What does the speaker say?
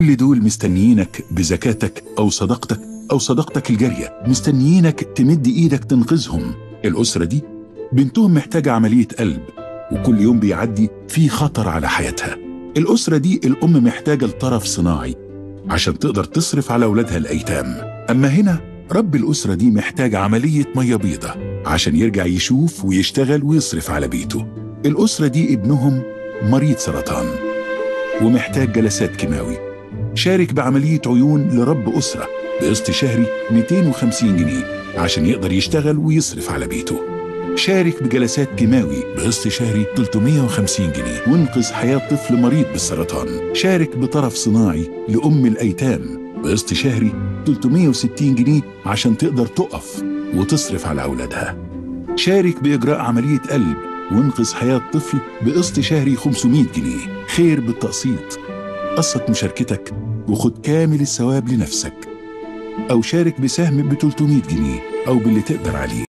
كل دول مستنيينك بزكاتك أو صدقتك أو صدقتك الجارية مستنيينك تمد إيدك تنقذهم الأسرة دي بنتهم محتاجة عملية قلب وكل يوم بيعدي في خطر على حياتها الأسرة دي الأم محتاجة لطرف صناعي عشان تقدر تصرف على أولادها الأيتام أما هنا رب الأسرة دي محتاج عملية مية بيضة عشان يرجع يشوف ويشتغل ويصرف على بيته الأسرة دي ابنهم مريض سرطان ومحتاج جلسات كيماوي شارك بعملية عيون لرب أسرة بقسط شهري 250 جنيه عشان يقدر يشتغل ويصرف على بيته شارك بجلسات كيماوي بقسط شهري 350 جنيه وانقذ حياة طفل مريض بالسرطان شارك بطرف صناعي لأم الأيتام بقسط شهري 360 جنيه عشان تقدر تقف وتصرف على أولادها شارك بإجراء عملية قلب وانقذ حياة طفل بقسط شهري 500 جنيه خير بالتقسيط قسط مشاركتك وخد كامل الثواب لنفسك أو شارك بسهم ب 300 جنيه أو باللي تقدر عليه